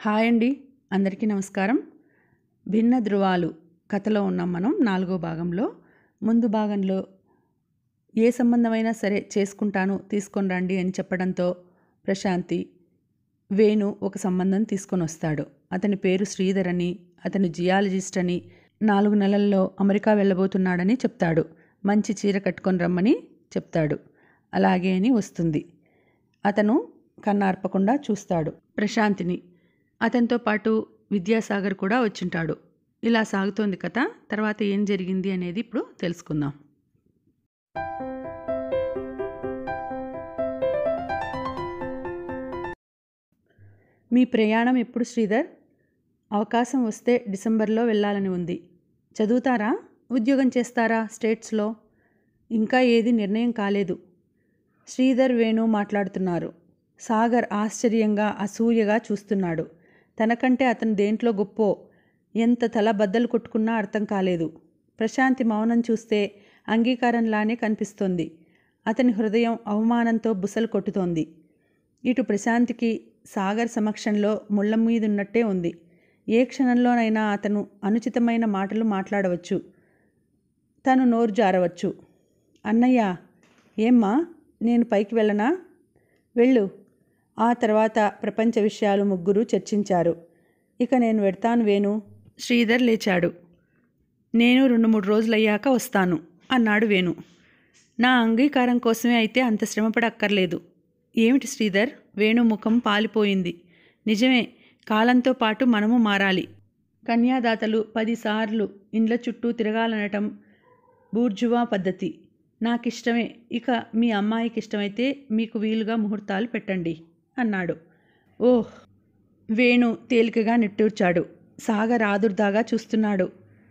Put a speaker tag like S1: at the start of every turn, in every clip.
S1: hi అండి అందరికీ నమస్కారం భిన్న ధృవాలు కథలో ఉన్నాం మనం నాలుగో భాగంలో ముందు భాగంలో ఏ సంబంధమైనా సరే చేసుకుంటాను తీసుకొని రండి అని చెప్పడంతో ప్రశాంతి వేణు ఒక సంబంధం తీసుకొని వస్తాడు అతని పేరు శ్రీధర్ అని అతను జియాలజిస్ట్ అని నాలుగు నెలల్లో అమెరికా వెళ్ళబోతున్నాడని చెప్తాడు మంచి చీర కట్టుకొని రమ్మని చెప్తాడు అలాగే అని వస్తుంది అతను కన్నార్పకుండా చూస్తాడు ప్రశాంతిని అతనితో పాటు విద్యాసాగర్ కూడా వచ్చింటాడు ఇలా సాగుతోంది కథ తర్వాత ఏం జరిగింది అనేది ఇప్పుడు తెలుసుకుందాం మీ ప్రయాణం ఎప్పుడు శ్రీధర్ అవకాశం వస్తే డిసెంబర్లో వెళ్ళాలని ఉంది చదువుతారా ఉద్యోగం చేస్తారా స్టేట్స్లో ఇంకా ఏది నిర్ణయం కాలేదు శ్రీధర్ వేణు మాట్లాడుతున్నారు సాగర్ ఆశ్చర్యంగా అసూయగా చూస్తున్నాడు తనకంటే అతను దేంట్లో గొప్పో ఎంత తల బద్దలు కొట్టుకున్నా అర్థం కాలేదు ప్రశాంతి మౌనం చూస్తే అంగీకారంలానే కనిపిస్తోంది అతని హృదయం అవమానంతో బుసలు కొట్టుతోంది ఇటు ప్రశాంతికి సాగర్ సమక్షంలో ముళ్ళ మీదున్నట్టే ఉంది ఏ క్షణంలోనైనా అతను అనుచితమైన మాటలు మాట్లాడవచ్చు తను నోరు జారవచ్చు అన్నయ్య ఏమ్మా నేను పైకి వెళ్ళనా వెళ్ళు ఆ తర్వాత ప్రపంచ విషయాలు ముగ్గురు చర్చించారు ఇక నేను వెడతాను వేణు శ్రీధర్ లేచాడు నేను రెండు మూడు రోజులయ్యాక వస్తాను అన్నాడు వేణు నా అంగీకారం కోసమే అయితే అంత శ్రమపడక్కర్లేదు ఏమిటి శ్రీధర్ వేణు ముఖం పాలిపోయింది నిజమే కాలంతో పాటు మనము మారాలి కన్యాదాతలు పదిసార్లు ఇండ్ల చుట్టూ తిరగాలనటం బూర్జువా పద్ధతి నాకిష్టమే ఇక మీ అమ్మాయికి ఇష్టమైతే మీకు వీలుగా ముహూర్తాలు పెట్టండి అన్నాడు ఓహ్ వేణు తేలికగా నిట్టూర్చాడు సాగర్ ఆదుర్దాగా చూస్తున్నాడు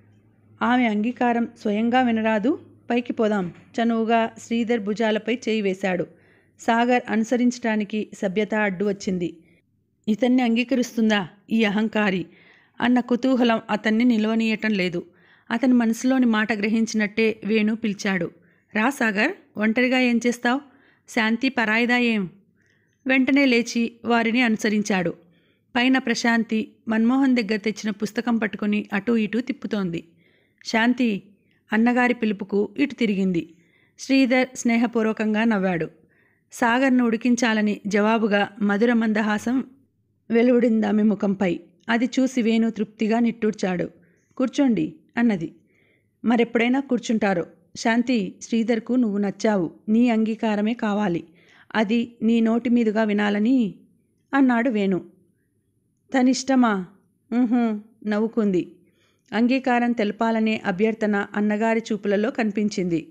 S1: ఆమె అంగీకారం స్వయంగా వినరాదు పైకి పోదాం చనువుగా శ్రీధర్ భుజాలపై చేయి వేశాడు సాగర్ అనుసరించడానికి సభ్యత అడ్డు వచ్చింది ఇతన్ని అంగీకరిస్తుందా ఈ అహంకారి అన్న కుతూహలం అతన్ని నిలవనీయటం లేదు అతని మనసులోని మాట గ్రహించినట్టే వేణు పిలిచాడు రా సాగర్ ఒంటరిగా ఏం చేస్తావు శాంతి పరాయిదా ఏం వెంటనే లేచి వారిని అనుసరించాడు పైన ప్రశాంతి మన్మోహన్ దగ్గర తెచ్చిన పుస్తకం పట్టుకుని అటూ ఇటూ తిప్పుతోంది శాంతి అన్నగారి పిలుపుకు ఇటు తిరిగింది శ్రీధర్ స్నేహపూర్వకంగా నవ్వాడు సాగర్ను ఉడికించాలని జవాబుగా మధుర మందహాసం వెలువడిందామె ముఖంపై అది చూసి వేణు తృప్తిగా నిట్టూర్చాడు కూర్చోండి అన్నది మరెప్పుడైనా కూర్చుంటారో శాంతి శ్రీధర్కు నువ్వు నచ్చావు నీ అంగీకారమే కావాలి అది నీ నోటి మీదుగా వినాలని అన్నాడు వేణు తనిష్టమా ఊహూ నవ్వుకుంది అంగీకారం తెలపాలనే అభ్యర్థన అన్నగారి చూపులలో కనిపించింది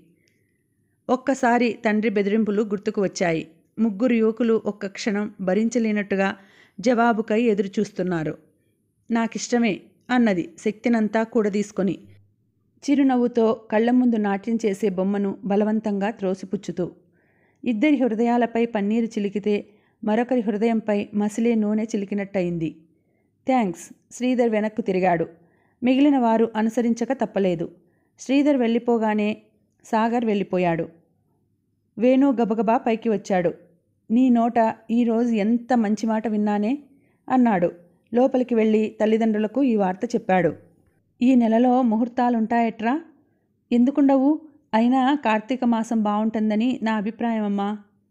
S1: ఒక్కసారి తండ్రి బెదిరింపులు గుర్తుకు వచ్చాయి ముగ్గురు యువకులు ఒక్క క్షణం భరించలేనట్టుగా జవాబుకై ఎదురుచూస్తున్నారు నాకిష్టమే అన్నది శక్తినంతా కూడదీసుకొని చిరునవ్వుతో కళ్ళ ముందు నాట్యం చేసే బొమ్మను బలవంతంగా త్రోసిపుచ్చుతూ ఇద్దరి హృదయాలపై పన్నీరు చిలికితే మరొకరి హృదయంపై మసిలే నూనె చిలికినట్టయింది థ్యాంక్స్ శ్రీధర్ వెనక్కు తిరిగాడు మిగిలిన వారు అనుసరించక తప్పలేదు శ్రీధర్ వెళ్ళిపోగానే సాగర్ వెళ్ళిపోయాడు వేణు గబగబా పైకి వచ్చాడు నీ నోట ఈరోజు ఎంత మంచి మాట విన్నానే అన్నాడు లోపలికి వెళ్ళి తల్లిదండ్రులకు ఈ వార్త చెప్పాడు ఈ నెలలో ముహూర్తాలుంటాయట్రా ఎందుకుండవు అయినా కార్తీక మాసం బాగుంటుందని నా అభిప్రాయం అమ్మా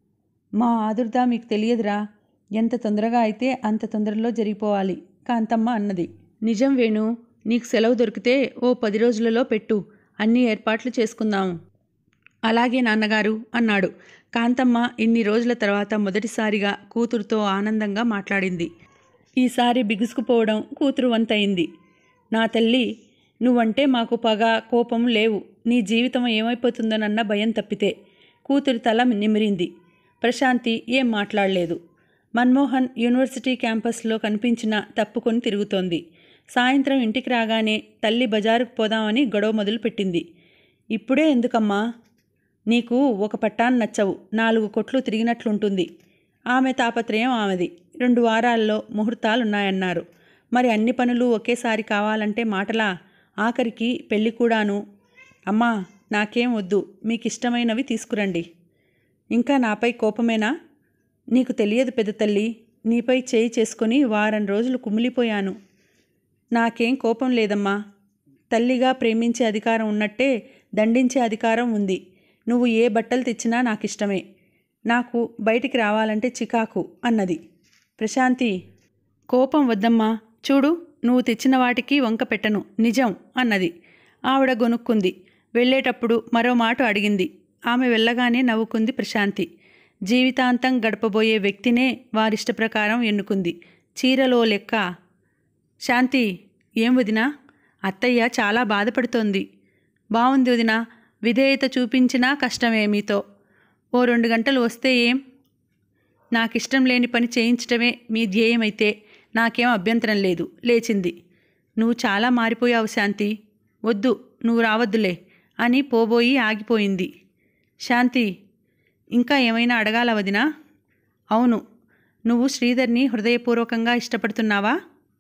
S1: మా ఆదుర్ద మీకు తెలియదురా ఎంత తొందరగా అయితే అంత తొందరలో జరిగిపోవాలి కాంతమ్మ అన్నది నిజం వేణు నీకు సెలవు దొరికితే ఓ పది రోజులలో పెట్టు అన్ని ఏర్పాట్లు చేసుకుందాము అలాగే నాన్నగారు అన్నాడు కాంతమ్మ ఇన్ని రోజుల తర్వాత మొదటిసారిగా కూతురుతో ఆనందంగా మాట్లాడింది ఈసారి బిగుసుకుపోవడం కూతురు వంతయింది నా తల్లి నువ్వంటే మాకు పగ కోపం లేవు నీ జీవితం ఏమైపోతుందోనన్న భయం తప్పితే కూతురి తల నిమిరింది ప్రశాంతి ఏం మాట్లాడలేదు మన్మోహన్ యూనివర్సిటీ క్యాంపస్లో కనిపించిన తప్పుకొని తిరుగుతోంది సాయంత్రం ఇంటికి రాగానే తల్లి బజారుకు పోదామని గొడవ మొదలుపెట్టింది ఇప్పుడే ఎందుకమ్మా నీకు ఒక పట్టాన్ని నచ్చవు నాలుగు కొట్లు తిరిగినట్లుంటుంది ఆమె తాపత్రయం ఆమెది రెండు వారాల్లో ముహూర్తాలున్నాయన్నారు మరి అన్ని పనులు ఒకేసారి కావాలంటే మాటలా ఆఖరికి పెళ్ళి కూడాను అమ్మా నాకేం వద్దు మీకు ఇష్టమైనవి తీసుకురండి ఇంకా నాపై కోపమేనా నీకు తెలియదు పెద్ద తల్లి నీపై చేయి చేసుకొని వారం రోజులు కుమిలిపోయాను నాకేం కోపం లేదమ్మా తల్లిగా ప్రేమించే అధికారం ఉన్నట్టే దండించే అధికారం ఉంది నువ్వు ఏ బట్టలు తెచ్చినా నాకు ఇష్టమే నాకు బయటికి రావాలంటే చికాకు అన్నది ప్రశాంతి కోపం వద్దమ్మా చూడు నువ్వు తెచ్చిన వాటికి వంక పెట్టను నిజం అన్నది ఆవిడ గొనుక్కుంది వెళ్ళేటప్పుడు మరో మాట అడిగింది ఆమె వెళ్ళగానే నవ్వుకుంది ప్రశాంతి జీవితాంతం గడపబోయే వ్యక్తినే వారిష్ట ప్రకారం ఎన్నుకుంది చీరలో లెక్క శాంతి ఏం వదినా అత్తయ్య చాలా బాధపడుతోంది బాగుంది వదినా విధేయత చూపించినా కష్టమే మీతో ఓ రెండు గంటలు వస్తే ఏం నాకిష్టం లేని పని చేయించటమే మీ ధ్యేయమైతే నాకేం అభ్యంతరం లేదు లేచింది నువ్వు చాలా మారిపోయావు శాంతి వద్దు నువ్వు రావద్దులే అని పోబోయి ఆగిపోయింది శాంతి ఇంకా ఏమైనా అడగాల వదినా అవును నువ్వు శ్రీధర్ని హృదయపూర్వకంగా ఇష్టపడుతున్నావా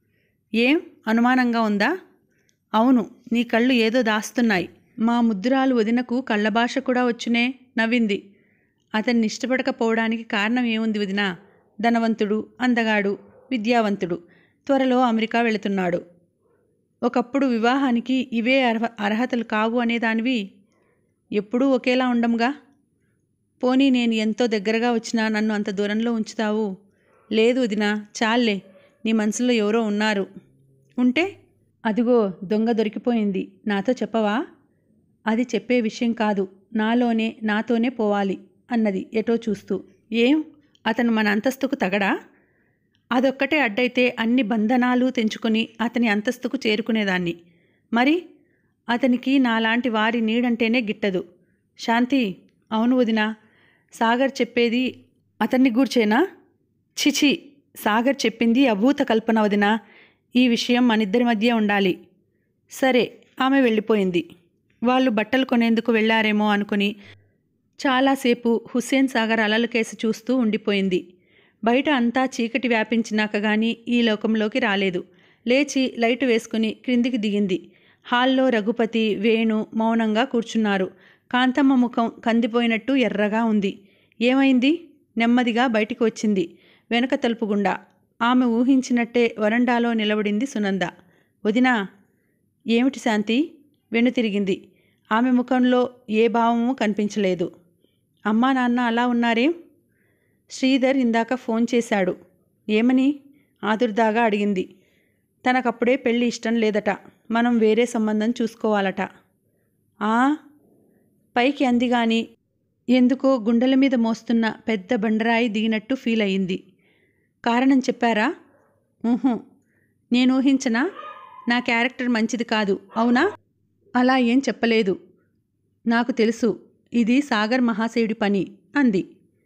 S1: ఏం అనుమానంగా ఉందా అవును నీ కళ్ళు ఏదో దాస్తున్నాయి మా ముద్దురాలు వదినకు కళ్ళ భాష కూడా వచ్చునే నవ్వింది అతన్ని ఇష్టపడకపోవడానికి కారణం ఏముంది వదినా ధనవంతుడు అందగాడు విద్యావంతుడు త్వరలో అమెరికా వెళుతున్నాడు ఒకప్పుడు వివాహానికి ఇవే అర్హ అర్హతలు కావు అనేదానివి ఎప్పుడూ ఒకేలా ఉండంగా పోనీ నేను ఎంతో దగ్గరగా వచ్చినా నన్ను అంత దూరంలో ఉంచుతావు లేదు వదినా చాలే నీ మనసులో ఎవరో ఉన్నారు ఉంటే అదిగో దొంగ దొరికిపోయింది నాతో చెప్పవా అది చెప్పే విషయం కాదు నాలోనే నాతోనే పోవాలి అన్నది ఎటో చూస్తూ ఏం అతను మన అంతస్తుకు తగడా అదొక్కటే అడ్డైతే అన్ని బంధనాలు తెంచుకొని అతని అంతస్తుకు చేరుకునేదాన్ని మరి అతనికి నాలాంటి వారి నీడంటేనే గిట్టదు శాంతి అవును వదినా సాగర్ చెప్పేది అతన్ని గూర్చేనా చిచి సాగర్ చెప్పింది అభూత కల్పన వదినా ఈ విషయం మనిద్దరి మధ్య ఉండాలి సరే ఆమె వెళ్ళిపోయింది వాళ్ళు బట్టలు కొనేందుకు వెళ్ళారేమో అనుకుని చాలాసేపు హుస్సేన్ సాగర్ అలల కేసు చూస్తూ ఉండిపోయింది బయట అంతా చీకటి వ్యాపించినాక గాని ఈ లోకంలోకి రాలేదు లేచి లైటు వేసుకుని క్రిందికి దిగింది హాల్లో రఘుపతి వేణు మౌనంగా కూర్చున్నారు కాంతమ్మ ముఖం కందిపోయినట్టు ఎర్రగా ఉంది ఏమైంది నెమ్మదిగా బయటికి వచ్చింది వెనక తలుపు గుండా ఆమె ఊహించినట్టే వరండాలో నిలబడింది సునంద వదినా ఏమిటి శాంతి వెనుతిరిగింది ఆమె ముఖంలో ఏ భావము కనిపించలేదు అమ్మా నాన్న అలా ఉన్నారేం శ్రీధర్ ఇందాక ఫోన్ చేశాడు ఏమని ఆదుర్దాగా అడిగింది తనకప్పుడే పెళ్ళి ఇష్టం లేదట మనం వేరే సంబంధం చూసుకోవాలట ఆ పైకి అంది గాని ఎందుకో గుండెల మీద మోస్తున్న పెద్ద బండరాయి దిగినట్టు ఫీల్ అయింది కారణం చెప్పారా ఊహు నేను ఊహించనా నా క్యారెక్టర్ మంచిది కాదు అవునా అలా ఏం చెప్పలేదు నాకు తెలుసు ఇది సాగర్ మహాశయుడి పని అంది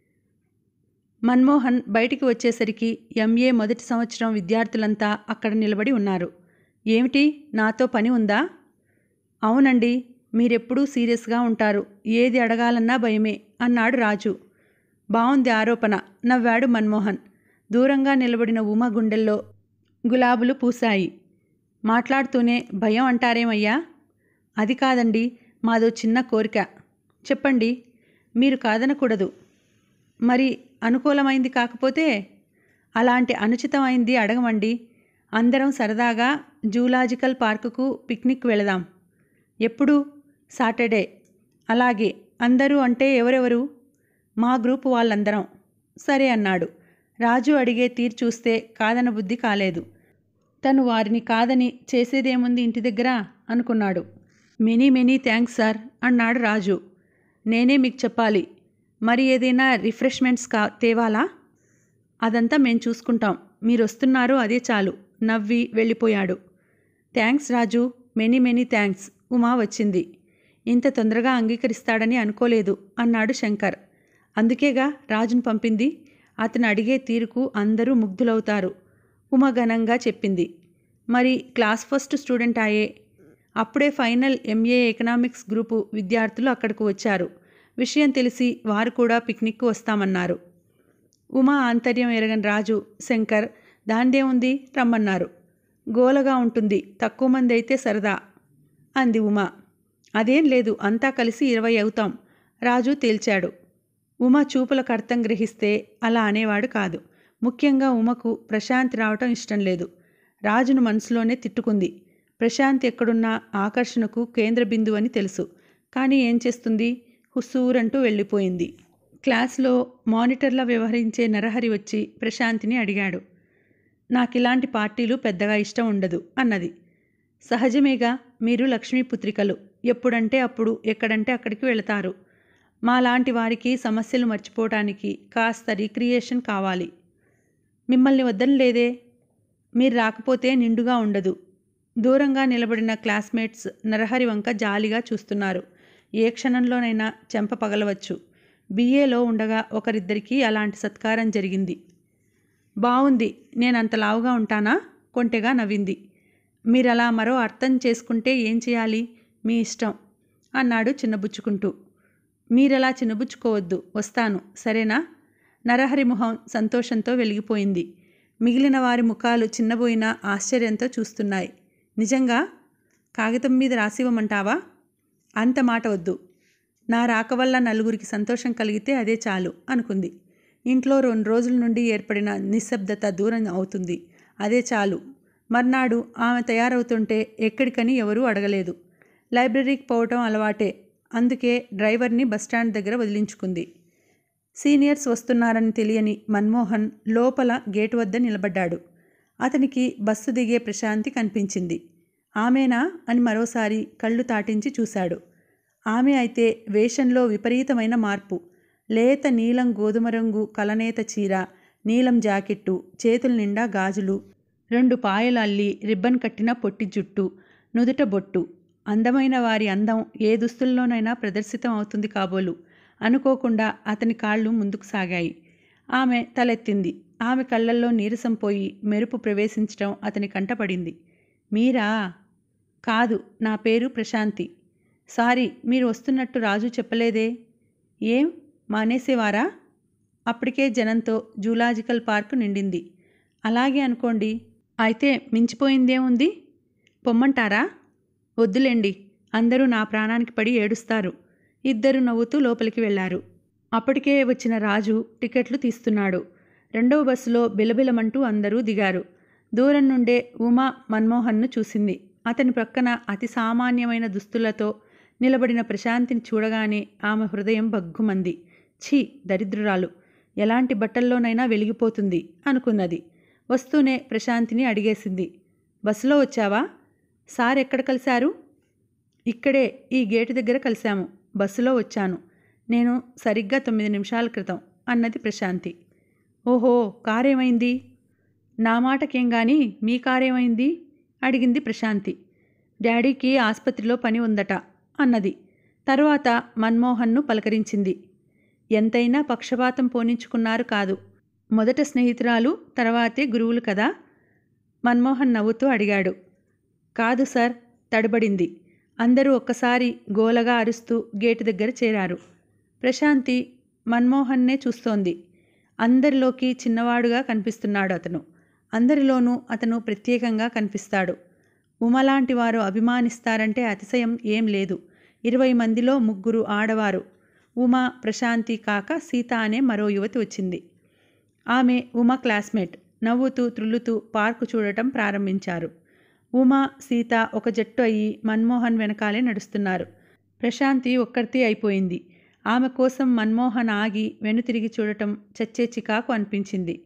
S1: మన్మోహన్ బయటికి వచ్చేసరికి ఎంఏ మొదటి సంవత్సరం విద్యార్థులంతా అక్కడ నిలబడి ఉన్నారు ఏమిటి నాతో పని ఉందా అవునండి మీరెప్పుడూ సీరియస్గా ఉంటారు ఏది అడగాలన్నా భయమే అన్నాడు రాజు బావుంది ఆరోపణ నవ్వాడు మన్మోహన్ దూరంగా నిలబడిన ఉమ గుండెల్లో గులాబులు పూశాయి మాట్లాడుతూనే భయం అంటారేమయ్యా అది కాదండి మాదో చిన్న కోరిక చెప్పండి మీరు కాదనకూడదు మరి అనుకూలమైంది కాకపోతే అలాంటి అనుచితమైంది అడగమండి అందరం సరదాగా జూలాజికల్ పార్కుకు పిక్నిక్ వెళదాం ఎప్పుడు సాటర్డే అలాగే అందరూ అంటే ఎవరెవరు మా గ్రూపు వాళ్ళందరం సరే అన్నాడు రాజు అడిగే తీరు చూస్తే కాదన బుద్ధి కాలేదు తను వారిని కాదని చేసేదేముంది ఇంటి దగ్గర అనుకున్నాడు మెనీ మెనీ థ్యాంక్స్ సార్ అన్నాడు రాజు నేనే మీకు చెప్పాలి మరి ఏదైనా రిఫ్రెష్మెంట్స్ కా తేవాలా అదంతా మేము చూసుకుంటాం మీరు వస్తున్నారు అదే చాలు నవ్వి వెళ్ళిపోయాడు thanks Raju many many thanks Uma వచ్చింది ఇంత తొందరగా అంగీకరిస్తాడని అనుకోలేదు అన్నాడు శంకర్ అందుకేగా రాజును పంపింది అతను అడిగే తీరుకు అందరూ ముగ్ధులవుతారు ఉమ ఘనంగా చెప్పింది మరి క్లాస్ ఫస్ట్ స్టూడెంట్ అయ్యే అప్పుడే ఫైనల్ ఎంఏ ఎకనామిక్స్ గ్రూపు విద్యార్థులు అక్కడికి వచ్చారు విషయం తెలిసి వారు కూడా పిక్నిక్కు వస్తామన్నారు ఉమా ఆంతర్యం ఎరగని రాజు శంకర్ దాందే ఉంది రమ్మన్నారు గోలగా ఉంటుంది తక్కువ మంది అయితే సరదా అంది ఉమా అదేం లేదు అంతా కలిసి ఇరవై అవుతాం రాజు తేల్చాడు ఉమా చూపులకు అర్థం గ్రహిస్తే అలా అనేవాడు కాదు ముఖ్యంగా ఉమకు ప్రశాంతి రావటం ఇష్టం లేదు రాజును మనసులోనే తిట్టుకుంది ప్రశాంత్ ఎక్కడున్నా ఆకర్షణకు కేంద్ర బిందువు అని తెలుసు కానీ ఏం చేస్తుంది హుస్సూరంటూ వెళ్ళిపోయింది క్లాస్లో మానిటర్లా వ్యవహరించే నరహరి వచ్చి ప్రశాంతిని అడిగాడు నాకు ఇలాంటి పార్టీలు పెద్దగా ఇష్టం ఉండదు అన్నది సహజమేగా మీరు లక్ష్మీపుత్రికలు ఎప్పుడంటే అప్పుడు ఎక్కడంటే అక్కడికి వెళతారు మాలాంటి వారికి సమస్యలు మర్చిపోవటానికి కాస్త రీక్రియేషన్ కావాలి మిమ్మల్ని వద్దని లేదే మీరు రాకపోతే నిండుగా ఉండదు దూరంగా నిలబడిన క్లాస్మేట్స్ నరహరి వంక జాలిగా చూస్తున్నారు ఏ క్షణంలోనైనా చెంప పగలవచ్చు బీఏలో ఉండగా ఒకరిద్దరికీ అలాంటి సత్కారం జరిగింది బావుంది నేనంత లావుగా ఉంటానా కొంటెగా నవ్వింది మీరలా మరో అర్థం చేసుకుంటే ఏం చేయాలి మీ ఇష్టం అన్నాడు చిన్నబుచ్చుకుంటూ మీరలా చిన్నబుచ్చుకోవద్దు వస్తాను సరేనా నరహరి మొహం సంతోషంతో వెలిగిపోయింది మిగిలిన వారి ముఖాలు చిన్నబోయిన ఆశ్చర్యంతో చూస్తున్నాయి నిజంగా కాగితం మీద రాసివ్వమంటావా అంత మాట వద్దు నా రాక వల్ల నలుగురికి సంతోషం కలిగితే అదే చాలు అనుకుంది ఇంట్లో రెండు రోజుల నుండి ఏర్పడిన నిశ్శబ్దత దూరం అవుతుంది అదే చాలు మర్నాడు ఆమె తయారవుతుంటే ఎక్కడికని ఎవరూ అడగలేదు లైబ్రరీకి పోవటం అలవాటే అందుకే డ్రైవర్ని బస్టాండ్ దగ్గర వదిలించుకుంది సీనియర్స్ వస్తున్నారని తెలియని మన్మోహన్ లోపల గేటు వద్ద నిలబడ్డాడు అతనికి బస్సు దిగే ప్రశాంతి కనిపించింది ఆమెనా అని మరోసారి కళ్ళు తాటించి చూశాడు ఆమె అయితే వేషంలో విపరీతమైన మార్పు లేత నీలం గోధుమ రంగు కలనేత చీర నీలం జాకెట్టు చేతుల నిండా గాజులు రెండు పాయలు అల్లి రిబ్బన్ కట్టిన పొట్టి జుట్టు నుదుట బొట్టు అందమైన వారి అందం ఏ దుస్తుల్లోనైనా ప్రదర్శితం అవుతుంది కాబోలు అనుకోకుండా అతని కాళ్ళు ముందుకు సాగాయి ఆమె తలెత్తింది ఆమె కళ్ళల్లో నీరసం పోయి మెరుపు ప్రవేశించటం అతని కంటపడింది మీరా కాదు నా పేరు ప్రశాంతి సారీ మీరు వస్తున్నట్టు రాజు చెప్పలేదే ఏం మానేసేవారా అప్పటికే జనంతో జూలాజికల్ పార్క్ నిండింది అలాగే అనుకోండి అయితే మించిపోయిందేముంది పొమ్మంటారా వద్దులేండి అందరూ నా ప్రాణానికి పడి ఏడుస్తారు ఇద్దరు నవ్వుతూ లోపలికి వెళ్లారు అప్పటికే వచ్చిన రాజు టికెట్లు తీస్తున్నాడు రెండవ బస్సులో బిలబిలమంటూ అందరూ దిగారు దూరం నుండే ఉమా మన్మోహన్ను చూసింది అతని ప్రక్కన అతి సామాన్యమైన దుస్తులతో నిలబడిన ప్రశాంతిని చూడగానే ఆమె హృదయం బగ్గుమంది ఛీ దరిద్రురాలు ఎలాంటి బట్టల్లోనైనా వెలిగిపోతుంది అనుకున్నది వస్తూనే ప్రశాంతిని అడిగేసింది బస్సులో వచ్చావా సార్ ఎక్కడ కలిశారు ఇక్కడే ఈ గేటు దగ్గర కలిశాము బస్సులో వచ్చాను నేను సరిగ్గా తొమ్మిది నిమిషాల క్రితం అన్నది ప్రశాంతి ఓహో కారేమైంది నా మాటకేం గాని మీ కారేమైంది అడిగింది ప్రశాంతి డాడీకి ఆసుపత్రిలో పని ఉందట అన్నది తరువాత మన్మోహన్ను పలకరించింది ఎంతైనా పక్షపాతం పోనించుకున్నారు కాదు మొదట స్నేహితురాలు తర్వాతే గురువులు కదా మన్మోహన్ నవ్వుతూ అడిగాడు కాదు సార్ తడబడింది అందరూ ఒక్కసారి గోలగా అరుస్తూ గేటు దగ్గర చేరారు ప్రశాంతి మన్మోహన్నే చూస్తోంది అందరిలోకి చిన్నవాడుగా కనిపిస్తున్నాడు అతను అందరిలోనూ అతను ప్రత్యేకంగా కనిపిస్తాడు ఉమలాంటి వారు అభిమానిస్తారంటే అతిశయం ఏం లేదు ఇరవై మందిలో ముగ్గురు ఆడవారు ఉమా ప్రశాంతి కాక సీత అనే మరో యువతి వచ్చింది ఆమె ఉమా క్లాస్మేట్ నవ్వుతూ త్రుల్లుతూ పార్కు చూడటం ప్రారంభించారు ఉమా సీత ఒక జట్టు అయ్యి మన్మోహన్ వెనకాలే నడుస్తున్నారు ప్రశాంతి ఒక్కరితే అయిపోయింది ఆమె కోసం మన్మోహన్ ఆగి వెనుతిరిగి చూడటం చచ్చే చికాకు అనిపించింది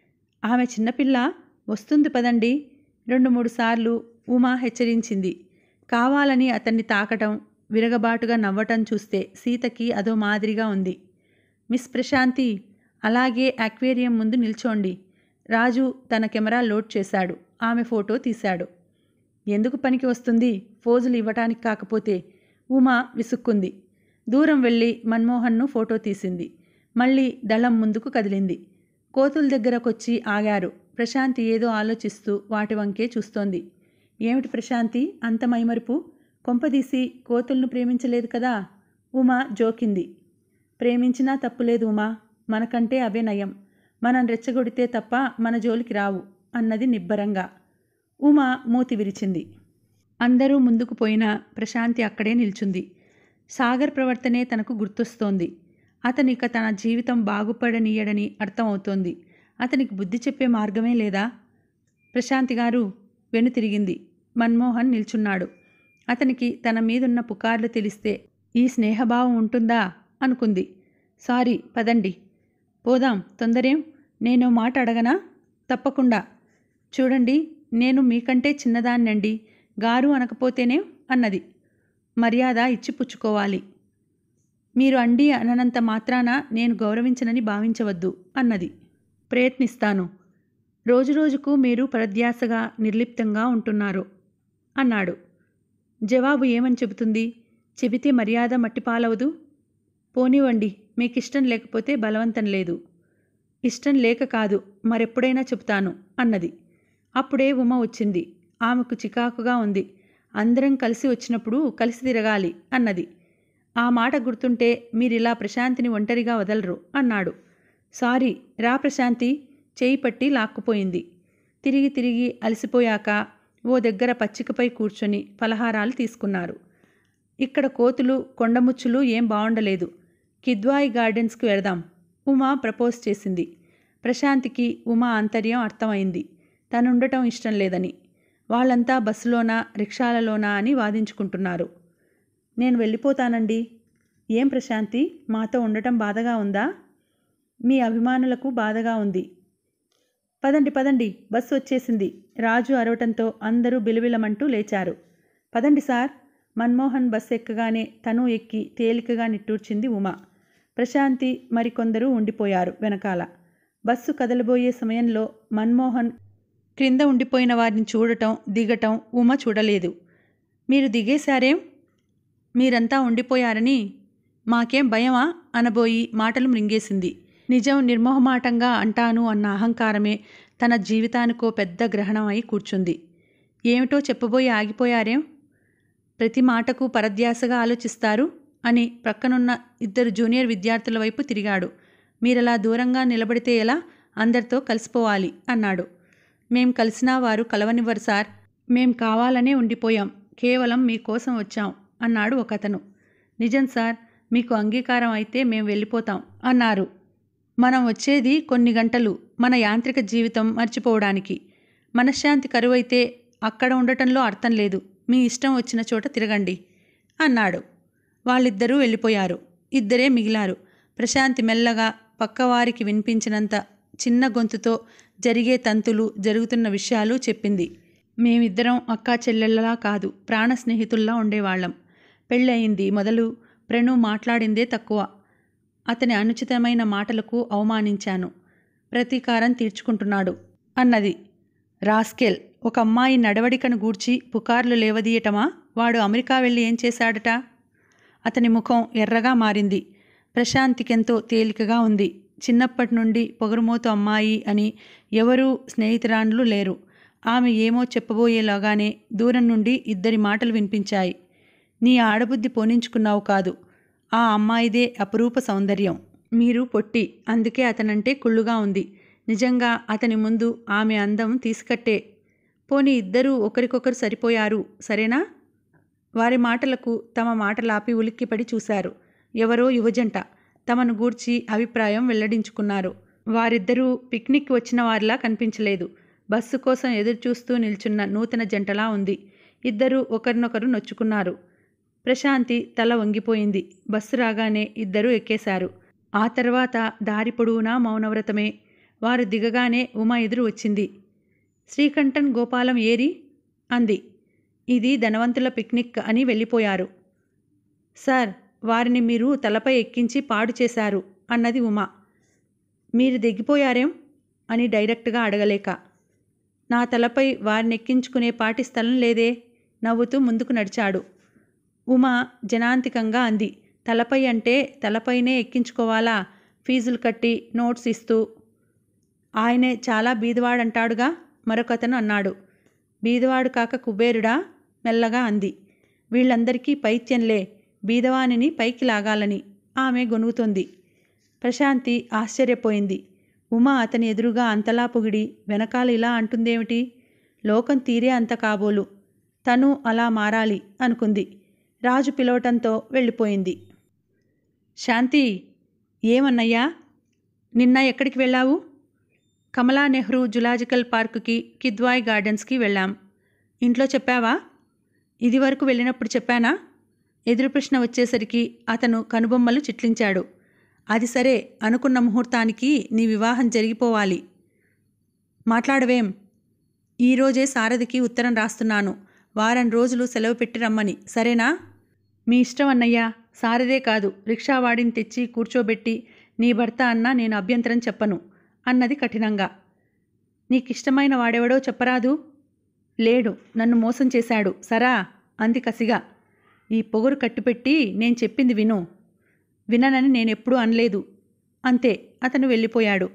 S1: ఆమె చిన్నపిల్ల వస్తుంది పదండి రెండు మూడు సార్లు ఉమా హెచ్చరించింది కావాలని అతన్ని తాకటం విరగబాటుగా నవ్వటం చూస్తే సీతకి అదో మాదిరిగా ఉంది మిస్ ప్రశాంతి అలాగే అక్వేరియం ముందు నిల్చోండి రాజు తన కెమెరా లోడ్ చేశాడు ఆమె ఫోటో తీశాడు ఎందుకు పనికి వస్తుంది ఫోజులు ఇవ్వటానికి కాకపోతే ఉమా విసుక్కుంది దూరం వెళ్ళి మన్మోహన్ను ఫోటో తీసింది మళ్ళీ దళం ముందుకు కదిలింది కోతుల దగ్గరకొచ్చి ఆగారు ప్రశాంతి ఏదో ఆలోచిస్తూ వాటి వంకే చూస్తోంది ఏమిటి ప్రశాంతి అంత మైమరుపు కొంపదీసి కోతులను ప్రేమించలేదు కదా ఉమా జోకింది ప్రేమించినా తప్పులేదు ఉమా మనకంటే అవే నయం మనం రెచ్చగొడితే తప్ప మన జోలికి రావు అన్నది నిబ్బరంగా ఉమా మూతి విరిచింది అందరూ ముందుకు పోయినా ప్రశాంతి అక్కడే నిల్చుంది సాగర్ ప్రవర్తనే తనకు గుర్తొస్తోంది అతనిక తన జీవితం బాగుపడనీయడని అర్థమవుతోంది అతనికి బుద్ధి చెప్పే మార్గమే లేదా ప్రశాంతి గారు వెను తిరిగింది మన్మోహన్ నిల్చున్నాడు అతనికి తన మీదున్న పుకార్లు తెలిస్తే ఈ స్నేహభావం ఉంటుందా అనుకుంది సారీ పదండి పోదాం తొందరేం నేను మాట అడగనా తప్పకుండా చూడండి నేను మీకంటే చిన్నదాన్నండి గారు అనకపోతేనే అన్నది మర్యాద ఇచ్చి పుచ్చుకోవాలి మీరు అండి అననంత మాత్రాన నేను గౌరవించనని భావించవద్దు అన్నది ప్రయత్నిస్తాను రోజురోజుకు మీరు పరధ్యాసగా నిర్లిప్తంగా ఉంటున్నారు అన్నాడు జవాబు ఏమని చెబుతుంది చెబితే మర్యాద మట్టిపాలవదు పోనివ్వండి మీకు ఇష్టం లేకపోతే బలవంతం లేదు ఇష్టం లేక కాదు మరెప్పుడైనా చెబుతాను అన్నది అప్పుడే ఉమ వచ్చింది ఆమెకు చికాకుగా ఉంది అందరం కలిసి వచ్చినప్పుడు కలిసి తిరగాలి అన్నది ఆ మాట గుర్తుంటే మీరిలా ప్రశాంతిని ఒంటరిగా వదలరు అన్నాడు సారీ రా ప్రశాంతి చేయి పట్టి లాక్కుపోయింది తిరిగి తిరిగి అలసిపోయాక ఓ దగ్గర పచ్చికపై కూర్చొని పలహారాలు తీసుకున్నారు ఇక్కడ కోతులు కొండముచ్చులు ఏం బాగుండలేదు కిద్వాయి గార్డెన్స్కి వెళదాం ఉమా ప్రపోజ్ చేసింది ప్రశాంతికి ఉమా ఆంతర్యం అర్థమైంది తనుండటం ఇష్టం లేదని వాళ్ళంతా బస్సులోనా రిక్షాలలోనా అని వాదించుకుంటున్నారు నేను వెళ్ళిపోతానండి ఏం ప్రశాంతి మాతో ఉండటం బాధగా ఉందా మీ అభిమానులకు బాధగా ఉంది పదండి పదండి బస్సు వచ్చేసింది రాజు అరవటంతో అందరూ బిలబిలమంటూ లేచారు పదండి సార్ మన్మోహన్ బస్సు ఎక్కగానే తను ఎక్కి తేలికగా నిట్టూర్చింది ఉమా ప్రశాంతి మరికొందరు ఉండిపోయారు వెనకాల బస్సు కదలబోయే సమయంలో మన్మోహన్ క్రింద ఉండిపోయిన వారిని చూడటం దిగటం ఉమ చూడలేదు మీరు దిగేశారేం మీరంతా ఉండిపోయారని మాకేం భయమా అనబోయి మాటలు మృంగేసింది నిజం నిర్మోహమాటంగా అంటాను అన్న అహంకారమే తన జీవితానికో పెద్ద గ్రహణం అయి కూర్చుంది ఏమిటో చెప్పబోయి ఆగిపోయారేం ప్రతి మాటకు పరధ్యాసగా ఆలోచిస్తారు అని ప్రక్కనున్న ఇద్దరు జూనియర్ విద్యార్థుల వైపు తిరిగాడు మీరలా దూరంగా నిలబడితే ఎలా అందరితో కలిసిపోవాలి అన్నాడు మేం కలిసినా వారు కలవనివ్వరు సార్ మేం కావాలనే ఉండిపోయాం కేవలం మీకోసం వచ్చాం అన్నాడు ఒకతను నిజం సార్ మీకు అంగీకారం అయితే మేం వెళ్ళిపోతాం అన్నారు మనం వచ్చేది కొన్ని గంటలు మన యాంత్రిక జీవితం మర్చిపోవడానికి మనశ్శాంతి కరువైతే అక్కడ ఉండటంలో అర్థం లేదు మీ ఇష్టం వచ్చిన చోట తిరగండి అన్నాడు వాళ్ళిద్దరూ వెళ్ళిపోయారు ఇద్దరే మిగిలారు ప్రశాంతి మెల్లగా పక్కవారికి వినిపించినంత చిన్న గొంతుతో జరిగే తంతులు జరుగుతున్న విషయాలు చెప్పింది మేమిద్దరం అక్కా చెల్లెళ్ళలా కాదు ప్రాణ స్నేహితుల్లా ఉండేవాళ్ళం పెళ్ళయింది మొదలు ప్రణు మాట్లాడిందే తక్కువ అతని అనుచితమైన మాటలకు అవమానించాను ప్రతీకారం తీర్చుకుంటున్నాడు అన్నది రాస్కెల్ ఒక అమ్మాయి నడవడికను గూర్చి పుకార్లు లేవదీయటమా వాడు అమెరికా వెళ్ళి ఏం చేశాడట అతని ముఖం ఎర్రగా మారింది ప్రశాంతికెంతో తేలికగా ఉంది చిన్నప్పటి నుండి పొగరుమోతు అమ్మాయి అని ఎవరూ స్నేహితురాండ్లు లేరు ఆమె ఏమో చెప్పబోయేలాగానే దూరం నుండి ఇద్దరి మాటలు వినిపించాయి నీ ఆడబుద్ధి పోనించుకున్నావు కాదు ఆ అమ్మాయిదే అపురూప సౌందర్యం మీరు పొట్టి అందుకే అతనంటే కుళ్ళుగా ఉంది నిజంగా అతని ముందు ఆమె అందం తీసుకట్టే పోనీ ఇద్దరూ ఒకరికొకరు సరిపోయారు సరేనా వారి మాటలకు తమ మాటలాపి ఉలిక్కిపడి చూశారు ఎవరో యువజంట తమను గూర్చి అభిప్రాయం వెల్లడించుకున్నారు వారిద్దరూ పిక్నిక్ వచ్చిన వారిలా కనిపించలేదు బస్సు కోసం ఎదురుచూస్తూ నిల్చున్న నూతన జంటలా ఉంది ఇద్దరూ ఒకరినొకరు నొచ్చుకున్నారు ప్రశాంతి తల వంగిపోయింది బస్సు రాగానే ఇద్దరూ ఎక్కేశారు ఆ తర్వాత దారి పొడవునా మౌనవ్రతమే వారు దిగగానే ఉమా ఎదురు వచ్చింది శ్రీకంఠన్ గోపాలం ఏరి అంది ఇది ధనవంతుల పిక్నిక్ అని వెళ్ళిపోయారు సార్ వారిని మీరు తలపై ఎక్కించి పాడు చేశారు అన్నది ఉమా మీరు దిగిపోయారేం అని డైరెక్ట్గా అడగలేక నా తలపై వారిని ఎక్కించుకునే పాటి స్థలం లేదే నవ్వుతూ ముందుకు నడిచాడు ఉమా జనాంతికంగా అంది తలపై అంటే తలపైనే ఎక్కించుకోవాలా ఫీజులు కట్టి నోట్స్ ఇస్తూ ఆయనే చాలా బీదవాడంటాడుగా మరొకతను అన్నాడు బీదవాడు కాక కుబేరుడా మెల్లగా అంది వీళ్ళందరికీ పైత్యంలే బీదవానిని పైకి లాగాలని ఆమె గొనుగుతోంది ప్రశాంతి ఆశ్చర్యపోయింది ఉమా అతని ఎదురుగా అంతలా పొగిడి వెనకాల ఇలా అంటుందేమిటి లోకం తీరే అంత కాబోలు తను అలా మారాలి అనుకుంది రాజు పిలవటంతో వెళ్ళిపోయింది శాంతి ఏమన్నయ్యా నిన్న ఎక్కడికి వెళ్ళావు కమలా నెహ్రూ జులాజికల్ పార్కుకి కిద్వాయ్ గార్డెన్స్కి వెళ్ళాం ఇంట్లో చెప్పావా ఇదివరకు వెళ్ళినప్పుడు చెప్పానా ఎదురు ప్రశ్న వచ్చేసరికి అతను కనుబొమ్మలు చిట్లించాడు అది సరే అనుకున్న ముహూర్తానికి నీ వివాహం జరిగిపోవాలి మాట్లాడవేం ఈరోజే సారథికి ఉత్తరం రాస్తున్నాను వారం రోజులు సెలవు పెట్టి రమ్మని సరేనా మీ ఇష్టం అన్నయ్యా సారథే కాదు రిక్షావాడిని తెచ్చి కూర్చోబెట్టి నీ భర్త అన్నా నేను అభ్యంతరం చెప్పను అన్నది కఠినంగా నీకిష్టమైన వాడెవడో చెప్పరాదు లేడు నన్ను మోసం చేశాడు సరా అంది కసిగా ఈ పొగరు కట్టుపెట్టి నేను చెప్పింది విను విననని నేనెప్పుడూ అనలేదు అంతే అతను వెళ్ళిపోయాడు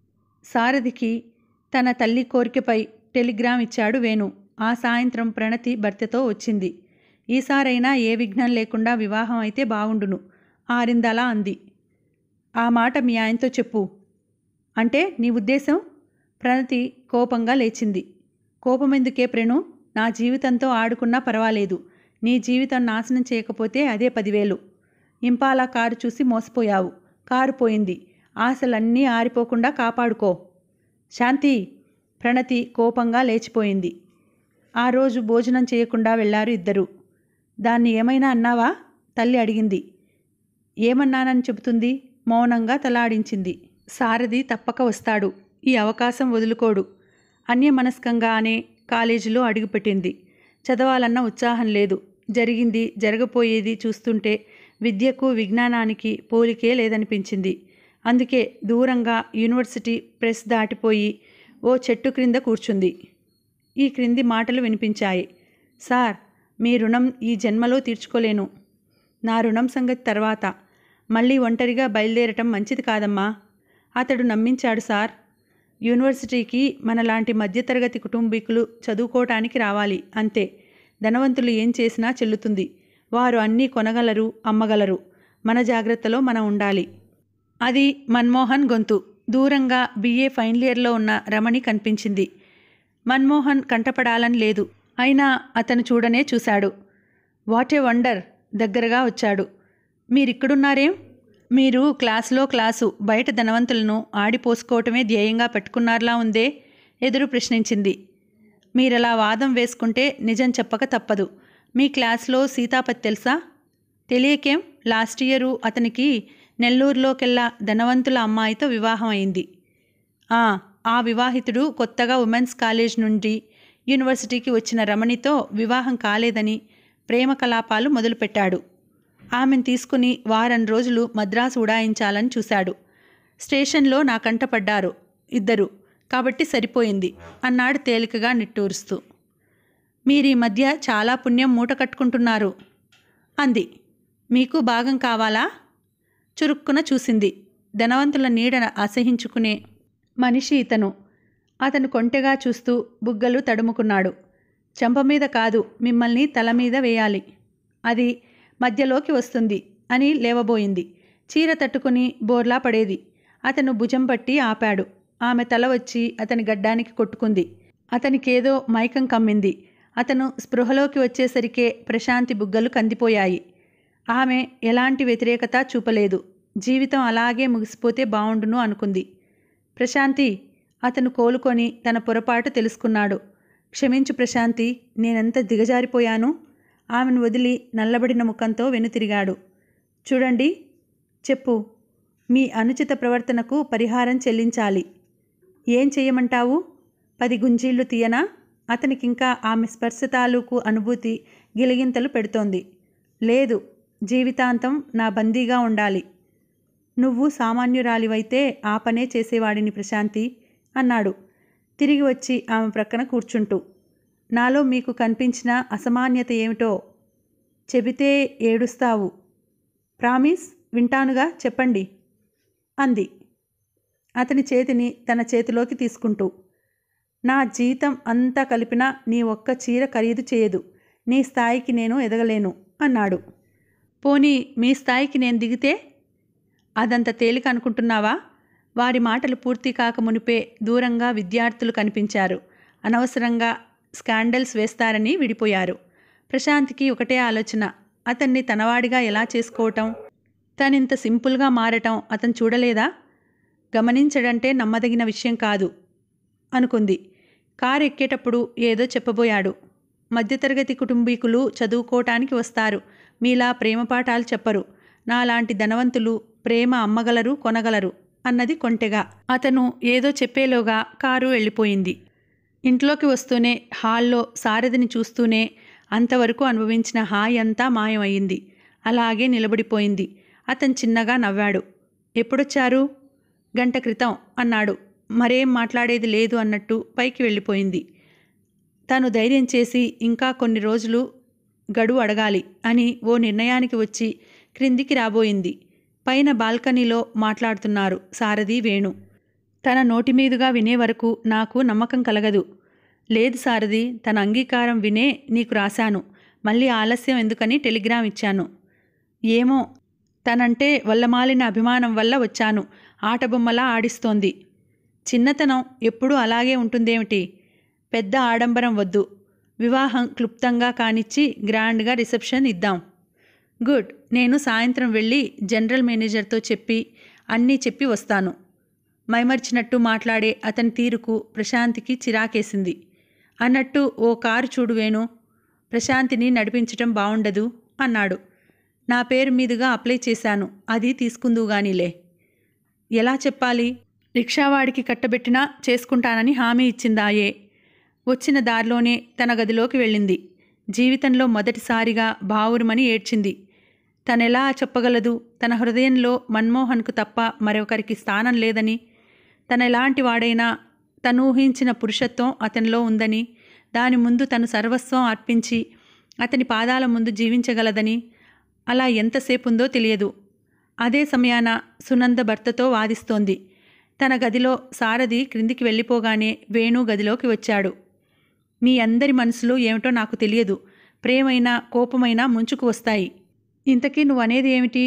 S1: సారథికి తన తల్లి కోరికపై టెలిగ్రామ్ ఇచ్చాడు వేణు ఆ సాయంత్రం ప్రణతి భర్తతో వచ్చింది ఈసారైనా ఏ విఘ్నం లేకుండా వివాహం అయితే బావుండును ఆరిందలా అంది ఆ మాట మీ ఆయనతో చెప్పు అంటే నీ ఉద్దేశం ప్రణతి కోపంగా లేచింది కోపమెందుకే ప్రేణు నా జీవితంతో ఆడుకున్నా పర్వాలేదు నీ జీవితం నాశనం చేయకపోతే అదే పదివేలు ఇంపాలా కారు చూసి మోసపోయావు కారు పోయింది ఆశలన్నీ ఆరిపోకుండా కాపాడుకో శాంతి ప్రణతి కోపంగా లేచిపోయింది ఆ రోజు భోజనం చేయకుండా వెళ్ళారు ఇద్దరు దాన్ని ఏమైనా అన్నావా తల్లి అడిగింది ఏమన్నానని చెబుతుంది మౌనంగా తలాడించింది సారథి తప్పక వస్తాడు ఈ అవకాశం వదులుకోడు అన్యమనస్కంగానే కాలేజీలో అడుగుపెట్టింది చదవాలన్న ఉత్సాహం లేదు జరిగింది జరగపోయేది చూస్తుంటే విద్యకు విజ్ఞానానికి పోలికే లేదనిపించింది అందుకే దూరంగా యూనివర్సిటీ ప్రెస్ దాటిపోయి ఓ చెట్టు క్రింద కూర్చుంది ఈ క్రింది మాటలు వినిపించాయి సార్ మీ రుణం ఈ జన్మలో తీర్చుకోలేను నా రుణం సంగతి తర్వాత మళ్ళీ ఒంటరిగా బయలుదేరటం మంచిది కాదమ్మా అతడు నమ్మించాడు సార్ యూనివర్సిటీకి మనలాంటి మధ్యతరగతి కుటుంబీకులు చదువుకోవటానికి రావాలి అంతే ధనవంతులు ఏం చేసినా చెల్లుతుంది వారు అన్నీ కొనగలరు అమ్మగలరు మన జాగ్రత్తలో మనం ఉండాలి అది మన్మోహన్ గొంతు దూరంగా బీఏ ఫైనల్ ఇయర్లో ఉన్న రమణి కనిపించింది మన్మోహన్ కంటపడాలని లేదు అయినా అతను చూడనే చూశాడు వాట్ ఏ వండర్ దగ్గరగా వచ్చాడు మీరిక్కడున్నారేం మీరు క్లాసులో క్లాసు బయట ధనవంతులను ఆడిపోసుకోవటమే ధ్యేయంగా పెట్టుకున్నారులా ఉందే ఎదురు ప్రశ్నించింది మీరలా వాదం వేసుకుంటే నిజం చెప్పక తప్పదు మీ క్లాస్లో సీతాపతి తెలుసా తెలియకేం లాస్ట్ ఇయరు అతనికి నెల్లూరులోకెల్లా ధనవంతుల అమ్మాయితో వివాహం అయింది ఆ, ఆ వివాహితుడు కొత్తగా ఉమెన్స్ కాలేజ్ నుండి యూనివర్సిటీకి వచ్చిన రమణితో వివాహం కాలేదని ప్రేమ కలాపాలు మొదలుపెట్టాడు ఆమెను తీసుకుని వారం రోజులు మద్రాసు ఉడాయించాలని చూశాడు స్టేషన్లో నా కంట పడ్డారు ఇద్దరు కాబట్టి సరిపోయింది అన్నాడు తేలికగా నిట్టూరుస్తూ మీరీ మధ్య చాలా పుణ్యం మూట కట్టుకుంటున్నారు అంది మీకు భాగం కావాలా చురుక్కున చూసింది ధనవంతుల నీడన అసహించుకునే మనిషి ఇతను అతను కొంటెగా చూస్తూ బుగ్గలు తడుముకున్నాడు చెంప మీద కాదు మిమ్మల్ని తల మీద వేయాలి అది మధ్యలోకి వస్తుంది అని లేవబోయింది చీర తట్టుకుని బోర్లా పడేది అతను భుజం పట్టి ఆపాడు ఆమె తల వచ్చి అతని గడ్డానికి కొట్టుకుంది అతనికేదో మైకం కమ్మింది అతను స్పృహలోకి వచ్చేసరికే ప్రశాంతి బుగ్గలు కందిపోయాయి ఆమె ఎలాంటి వ్యతిరేకత చూపలేదు జీవితం అలాగే ముగిసిపోతే బావుండును అనుకుంది ప్రశాంతి అతను కోలుకొని తన పొరపాటు తెలుసుకున్నాడు క్షమించు ప్రశాంతి నేనెంత దిగజారిపోయాను ఆమెను వదిలి నల్లబడిన ముఖంతో వెనుతిరిగాడు చూడండి చెప్పు మీ అనుచిత ప్రవర్తనకు పరిహారం చెల్లించాలి ఏం చెయ్యమంటావు పది గుంజీళ్లు తీయనా అతనికింకా ఆమె స్పర్శ తాలూకు అనుభూతి గిలిగింతలు పెడుతోంది లేదు జీవితాంతం నా బందీగా ఉండాలి నువ్వు సామాన్యురాలివైతే ఆ పనే చేసేవాడిని ప్రశాంతి అన్నాడు తిరిగి వచ్చి ఆమె ప్రక్కన కూర్చుంటూ నాలో మీకు కనిపించిన అసమాన్యత ఏమిటో చెబితే ఏడుస్తావు ప్రామిస్ వింటానుగా చెప్పండి అంది అతని చేతిని తన చేతిలోకి తీసుకుంటూ నా జీతం అంతా కలిపినా నీ ఒక్క చీర ఖరీదు చేయదు నీ స్థాయికి నేను ఎదగలేను అన్నాడు పోనీ మీ స్థాయికి నేను దిగితే అదంత తేలిక అనుకుంటున్నావా వారి మాటలు పూర్తి కాక మునిపే దూరంగా విద్యార్థులు కనిపించారు అనవసరంగా స్కాండల్స్ వేస్తారని విడిపోయారు ప్రశాంత్కి ఒకటే ఆలోచన అతన్ని తనవాడిగా ఎలా చేసుకోవటం తనింత సింపుల్గా మారటం అతను చూడలేదా గమనించడంటే నమ్మదగిన విషయం కాదు అనుకుంది కారు ఎక్కేటప్పుడు ఏదో చెప్పబోయాడు మధ్యతరగతి కుటుంబీకులు చదువుకోవటానికి వస్తారు మీలా ప్రేమ పాఠాలు చెప్పరు నాలాంటి ధనవంతులు ప్రేమ అమ్మగలరు కొనగలరు అన్నది కొంటెగా అతను ఏదో చెప్పేలోగా కారు వెళ్ళిపోయింది ఇంట్లోకి వస్తూనే హాల్లో సారథిని చూస్తూనే అంతవరకు అనుభవించిన హాయి అంతా మాయమయ్యింది అలాగే నిలబడిపోయింది అతను చిన్నగా నవ్వాడు ఎప్పుడొచ్చారు గంట క్రితం అన్నాడు మరేం మాట్లాడేది లేదు అన్నట్టు పైకి వెళ్ళిపోయింది తను ధైర్యం చేసి ఇంకా కొన్ని రోజులు గడువు అడగాలి అని ఓ నిర్ణయానికి వచ్చి క్రిందికి రాబోయింది పైన బాల్కనీలో మాట్లాడుతున్నారు సారథి వేణు తన నోటి మీదుగా వినే వరకు నాకు నమ్మకం కలగదు లేదు సారథి తన అంగీకారం వినే నీకు రాశాను మళ్ళీ ఆలస్యం ఎందుకని టెలిగ్రామ్ ఇచ్చాను ఏమో తనంటే వల్లమాలిన అభిమానం వల్ల వచ్చాను ఆటబొమ్మలా ఆడిస్తోంది చిన్నతనం ఎప్పుడూ అలాగే ఉంటుందేమిటి పెద్ద ఆడంబరం వద్దు వివాహం క్లుప్తంగా కానిచ్చి గ్రాండ్గా రిసెప్షన్ ఇద్దాం గుడ్ నేను సాయంత్రం వెళ్ళి జనరల్ మేనేజర్తో చెప్పి అన్నీ చెప్పి వస్తాను మైమర్చినట్టు మాట్లాడే అతని తీరుకు ప్రశాంతికి చిరాకేసింది అన్నట్టు ఓ కారు చూడు వేణు ప్రశాంతిని నడిపించటం బావుండదు అన్నాడు నా పేరు మీదుగా అప్లై చేశాను అది తీసుకుందువుగానిలే ఎలా చెప్పాలి రిక్షావాడికి కట్టబెట్టినా చేసుకుంటానని హామీ ఇచ్చిందాయే వచ్చిన దారిలోనే తన గదిలోకి వెళ్ళింది జీవితంలో మొదటిసారిగా బావురుమని ఏడ్చింది తనెలా చెప్పగలదు తన హృదయంలో మన్మోహన్కు తప్ప మరొకరికి స్థానం లేదని తనెలాంటి వాడైనా తను ఊహించిన పురుషత్వం అతనిలో ఉందని దాని ముందు తను సర్వస్వం అర్పించి అతని పాదాల ముందు జీవించగలదని అలా ఎంతసేపు ఉందో తెలియదు అదే సమయాన సునంద భర్తతో వాదిస్తోంది తన గదిలో సారథి క్రిందికి వెళ్ళిపోగానే వేణు గదిలోకి వచ్చాడు మీ అందరి మనసులు ఏమిటో నాకు తెలియదు ప్రేమైనా కోపమైనా ముంచుకు వస్తాయి ఇంతకీ నువ్వు అనేది ఏమిటి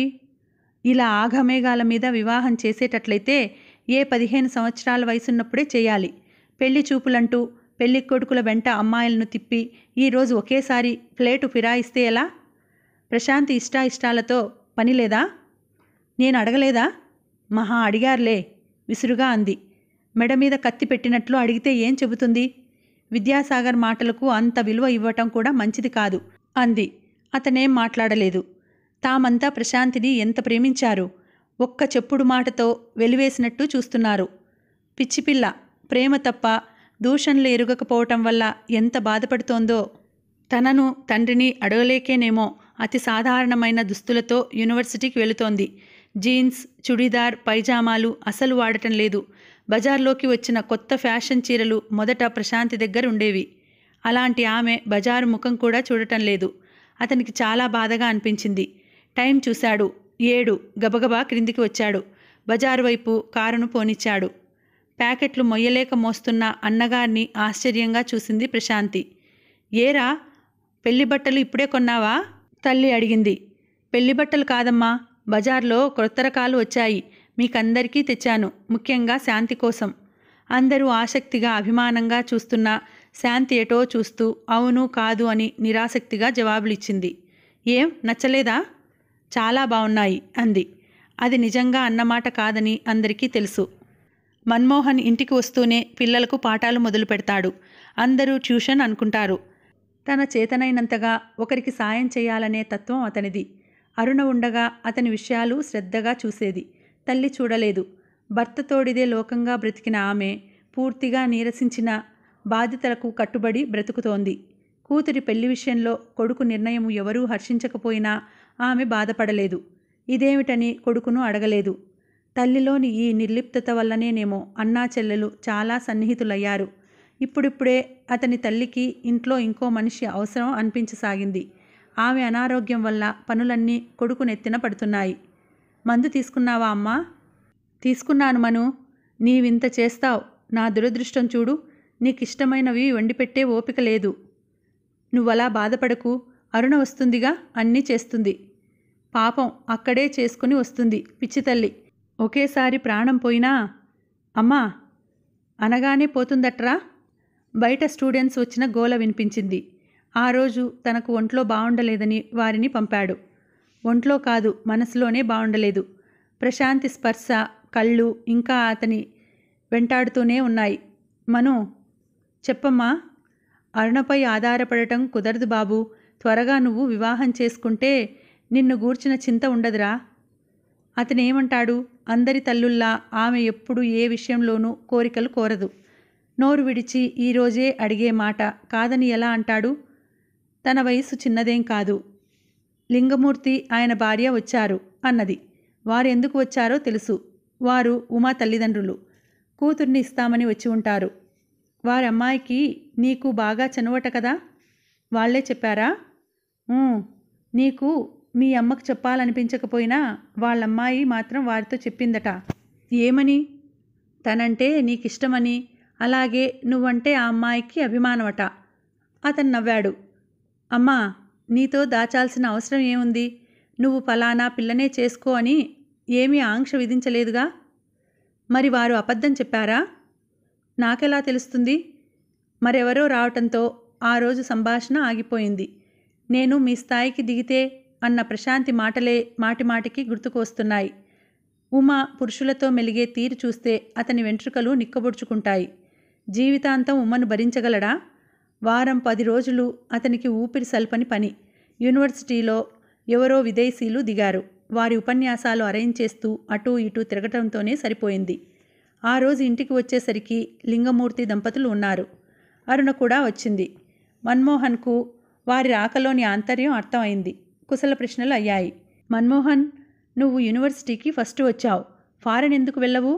S1: ఇలా ఆఘమేఘాల మీద వివాహం చేసేటట్లయితే ఏ పదిహేను సంవత్సరాల వయసున్నప్పుడే చేయాలి పెళ్లి చూపులంటూ పెళ్లి కొడుకుల వెంట అమ్మాయిలను తిప్పి ఈరోజు ఒకేసారి ప్లేటు ఫిరాయిస్తే ఎలా ప్రశాంత్ ఇష్టాయిష్టాలతో పని లేదా నేను అడగలేదా మహా అడిగారులే విసురుగా అంది మెడ మీద కత్తి పెట్టినట్లు అడిగితే ఏం చెబుతుంది విద్యాసాగర్ మాటలకు అంత విలువ ఇవ్వటం కూడా మంచిది కాదు అంది అతనేం మాట్లాడలేదు తామంతా ప్రశాంతిని ఎంత ప్రేమించారు ఒక్క చెప్పుడు మాటతో వెలివేసినట్టు చూస్తున్నారు పిచ్చిపిల్ల ప్రేమ తప్ప దూషణలు ఎరుగకపోవటం వల్ల ఎంత బాధపడుతోందో తనను తండ్రిని అడగలేకేనేమో అతి సాధారణమైన దుస్తులతో యూనివర్సిటీకి వెళుతోంది జీన్స్ చుడీదార్ పైజామాలు అసలు వాడటం లేదు బజార్లోకి వచ్చిన కొత్త ఫ్యాషన్ చీరలు మొదట ప్రశాంతి దగ్గర ఉండేవి అలాంటి ఆమె బజారు ముఖం కూడా చూడటం లేదు అతనికి చాలా బాధగా అనిపించింది టైం చూశాడు ఏడు గబగబా క్రిందికి వచ్చాడు బజారు వైపు కారును పోనిచ్చాడు ప్యాకెట్లు మొయ్యలేక మోస్తున్న అన్నగారిని ఆశ్చర్యంగా చూసింది ప్రశాంతి ఏరా పెళ్లి బట్టలు ఇప్పుడే కొన్నావా తల్లి అడిగింది పెళ్లి బట్టలు కాదమ్మా బజార్లో క్రొత్త రకాలు వచ్చాయి మీకందరికీ తెచ్చాను ముఖ్యంగా శాంతి కోసం అందరూ ఆసక్తిగా అభిమానంగా చూస్తున్న శాంతి ఎటో చూస్తూ అవును కాదు అని నిరాసక్తిగా జవాబులిచ్చింది ఏం నచ్చలేదా చాలా బాగున్నాయి అంది అది నిజంగా అన్నమాట కాదని అందరికీ తెలుసు మన్మోహన్ ఇంటికి వస్తూనే పిల్లలకు పాఠాలు మొదలు పెడతాడు అందరూ ట్యూషన్ అనుకుంటారు తన చేతనైనంతగా ఒకరికి సాయం చేయాలనే తత్వం అతనిది అరుణ ఉండగా అతని విషయాలు శ్రద్ధగా చూసేది తల్లి చూడలేదు భర్త తోడిదే లోకంగా బ్రతికిన ఆమె పూర్తిగా నీరసించిన బాధ్యతలకు కట్టుబడి బ్రతుకుతోంది కూతురి పెళ్లి విషయంలో కొడుకు నిర్ణయం ఎవరూ హర్షించకపోయినా ఆమె బాధపడలేదు ఇదేమిటని కొడుకును అడగలేదు తల్లిలోని ఈ నిర్లిప్తత వల్లనేనేమో అన్నా చెల్లెలు చాలా సన్నిహితులయ్యారు ఇప్పుడిప్పుడే అతని తల్లికి ఇంట్లో ఇంకో మనిషి అవసరం అనిపించసాగింది ఆమె అనారోగ్యం వల్ల పనులన్నీ కొడుకు నెత్తిన పడుతున్నాయి మందు తీసుకున్నావా అమ్మా తీసుకున్నాను మను నీవింత చేస్తావు నా దురదృష్టం చూడు నీకిష్టమైనవి వండిపెట్టే ఓపిక లేదు నువ్వలా బాధపడకు అరుణ వస్తుందిగా అన్నీ చేస్తుంది పాపం అక్కడే చేసుకుని వస్తుంది పిచ్చి తల్లి ఒకేసారి ప్రాణం పోయినా అమ్మా అనగానే పోతుందట్రా బయట స్టూడెంట్స్ వచ్చిన గోల వినిపించింది ఆ రోజు తనకు ఒంట్లో బాగుండలేదని వారిని పంపాడు ఒంట్లో కాదు మనసులోనే బాగుండలేదు ప్రశాంతి స్పర్శ కళ్ళు ఇంకా అతని వెంటాడుతూనే ఉన్నాయి మను చెప్పమ్మా అరుణపై ఆధారపడటం కుదరదు బాబు త్వరగా నువ్వు వివాహం చేసుకుంటే నిన్ను గూర్చిన చింత ఉండదురా అతనేమంటాడు అందరి తల్లుల్లా ఆమె ఎప్పుడు ఏ విషయంలోనూ కోరికలు కోరదు నోరు విడిచి ఈరోజే అడిగే మాట కాదని ఎలా అంటాడు తన వయసు చిన్నదేం కాదు లింగమూర్తి ఆయన భార్య వచ్చారు అన్నది వారు ఎందుకు వచ్చారో తెలుసు వారు ఉమా తల్లిదండ్రులు కూతుర్ని ఇస్తామని వచ్చి ఉంటారు వారి అమ్మాయికి నీకు బాగా చనువట కదా వాళ్ళే చెప్పారా "ఊ, నీకు మీ అమ్మకు చెప్పాలనిపించకపోయినా వాళ్ళమ్మాయి మాత్రం వారితో చెప్పిందట ఏమని తనంటే నీకిష్టమని అలాగే నువ్వంటే ఆ అమ్మాయికి అభిమానమట అతను నవ్వాడు అమ్మా నీతో దాచాల్సిన అవసరం ఏముంది నువ్వు ఫలానా పిల్లనే చేసుకో అని ఏమీ ఆంక్ష విధించలేదుగా మరి వారు అబద్ధం చెప్పారా నాకెలా తెలుస్తుంది మరెవరో రావటంతో ఆ రోజు సంభాషణ ఆగిపోయింది నేను మీ స్థాయికి దిగితే అన్న ప్రశాంతి మాటలే మాటిమాటికి గుర్తుకొస్తున్నాయి ఉమ పురుషులతో మెలిగే తీరు చూస్తే అతని వెంట్రుకలు నిక్కబొడుచుకుంటాయి జీవితాంతం ఉమ్మను భరించగలడా వారం పది రోజులు అతనికి ఊపిరి సల్పని పని యూనివర్సిటీలో ఎవరో విదేశీయులు దిగారు వారి ఉపన్యాసాలు అరేంజ్ చేస్తూ అటూ ఇటూ తిరగటంతోనే సరిపోయింది ఆ రోజు ఇంటికి వచ్చేసరికి లింగమూర్తి దంపతులు ఉన్నారు అరుణ కూడా వచ్చింది మన్మోహన్కు వారి రాకలోని ఆంతర్యం అర్థమైంది కుశల ప్రశ్నలు అయ్యాయి మన్మోహన్ నువ్వు యూనివర్సిటీకి ఫస్ట్ వచ్చావు ఫారెన్ ఎందుకు వెళ్ళవు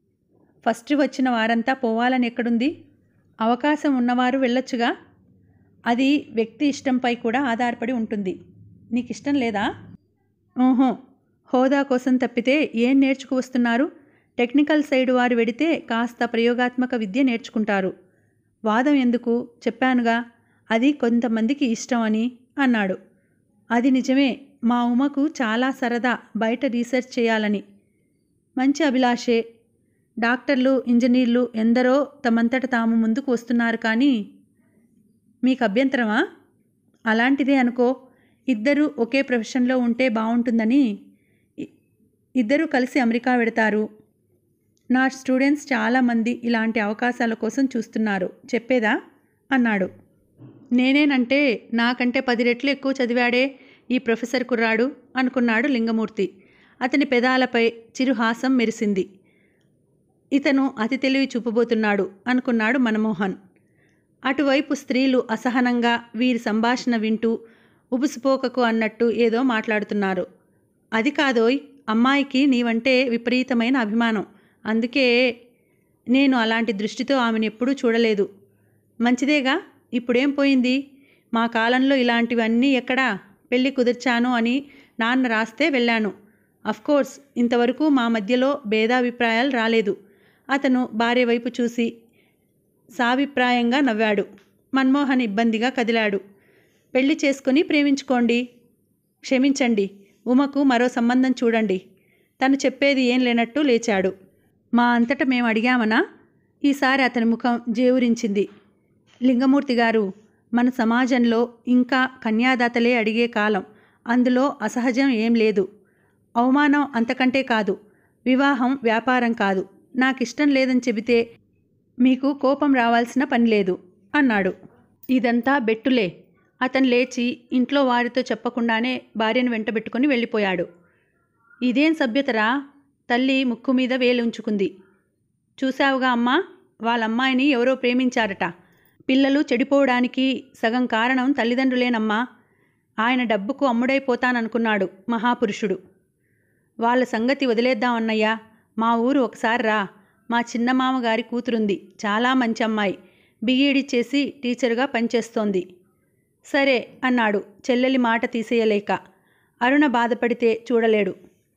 S1: ఫస్ట్ వచ్చిన వారంతా పోవాలని ఎక్కడుంది అవకాశం ఉన్నవారు వెళ్ళొచ్చుగా అది వ్యక్తి ఇష్టంపై కూడా ఆధారపడి ఉంటుంది నీకు ఇష్టం లేదా ఓహో హోదా కోసం తప్పితే ఏం నేర్చుకు వస్తున్నారు టెక్నికల్ సైడ్ వారు వెడితే కాస్త ప్రయోగాత్మక విద్య నేర్చుకుంటారు వాదం ఎందుకు చెప్పానుగా అది కొంతమందికి ఇష్టం అని అన్నాడు అది నిజమే మా ఉమకు చాలా సరదా బయట రీసెర్చ్ చేయాలని మంచి అభిలాషే డాక్టర్లు ఇంజనీర్లు ఎందరో తమంతట తాము ముందుకు వస్తున్నారు కానీ మీకు అభ్యంతరమా అలాంటిదే అనుకో ఇద్దరు ఒకే ప్రొఫెషన్లో ఉంటే బాగుంటుందని ఇ- ఇద్దరూ కలిసి అమెరికా వెడతారు నా స్టూడెంట్స్ చాలామంది ఇలాంటి అవకాశాల కోసం చూస్తున్నారు చెప్పేదా అన్నాడు నేనేనంటే నాకంటే పది రెట్లు ఎక్కువ చదివాడే ఈ ప్రొఫెసర్ కుర్రాడు అనుకున్నాడు లింగమూర్తి అతని పెదాలపై చిరుహాసం మెరిసింది ఇతను అతి తెలివి చూపబోతున్నాడు అనుకున్నాడు మనమోహన్ అటువైపు స్త్రీలు అసహనంగా వీరి సంభాషణ వింటూ ఉబుసుపోకకు అన్నట్టు ఏదో మాట్లాడుతున్నారు అది కాదోయ్ అమ్మాయికి నీవంటే విపరీతమైన అభిమానం అందుకే నేను అలాంటి దృష్టితో ఆమెను ఎప్పుడూ చూడలేదు మంచిదేగా ఇప్పుడేం పోయింది మా కాలంలో ఇలాంటివన్నీ ఎక్కడా పెళ్ళి కుదిర్చాను అని నాన్న రాస్తే వెళ్ళాను కోర్స్ ఇంతవరకు మా మధ్యలో భేదాభిప్రాయాలు రాలేదు అతను భార్య వైపు చూసి సాభిప్రాయంగా నవ్వాడు మన్మోహన్ ఇబ్బందిగా కదిలాడు పెళ్లి చేసుకుని ప్రేమించుకోండి క్షమించండి ఉమకు మరో సంబంధం చూడండి తను చెప్పేది ఏం లేనట్టు లేచాడు మా అంతట మేము అడిగామనా ఈసారి అతని ముఖం జేవురించింది లింగమూర్తి గారు మన సమాజంలో ఇంకా కన్యాదాతలే అడిగే కాలం అందులో అసహజం ఏం లేదు అవమానం అంతకంటే కాదు వివాహం వ్యాపారం కాదు నాకిష్టం లేదని చెబితే మీకు కోపం రావాల్సిన పని లేదు అన్నాడు ఇదంతా బెట్టులే అతను లేచి ఇంట్లో వారితో చెప్పకుండానే భార్యను వెంటబెట్టుకుని వెళ్ళిపోయాడు ఇదేం సభ్యతరా తల్లి ముక్కు మీద వేలుంచుకుంది చూశావుగా అమ్మా వాళ్ళ అమ్మాయిని ఎవరో ప్రేమించారట పిల్లలు చెడిపోవడానికి సగం కారణం తల్లిదండ్రులేనమ్మా ఆయన డబ్బుకు అమ్ముడైపోతాననుకున్నాడు మహాపురుషుడు వాళ్ళ సంగతి వదిలేద్దామన్నయ్యా మా ఊరు ఒకసారి రా మా చిన్నమామ గారి కూతురుంది చాలా మంచి అమ్మాయి బిఈడి చేసి టీచరుగా పనిచేస్తోంది సరే అన్నాడు చెల్లెలి మాట తీసేయలేక అరుణ బాధపడితే చూడలేడు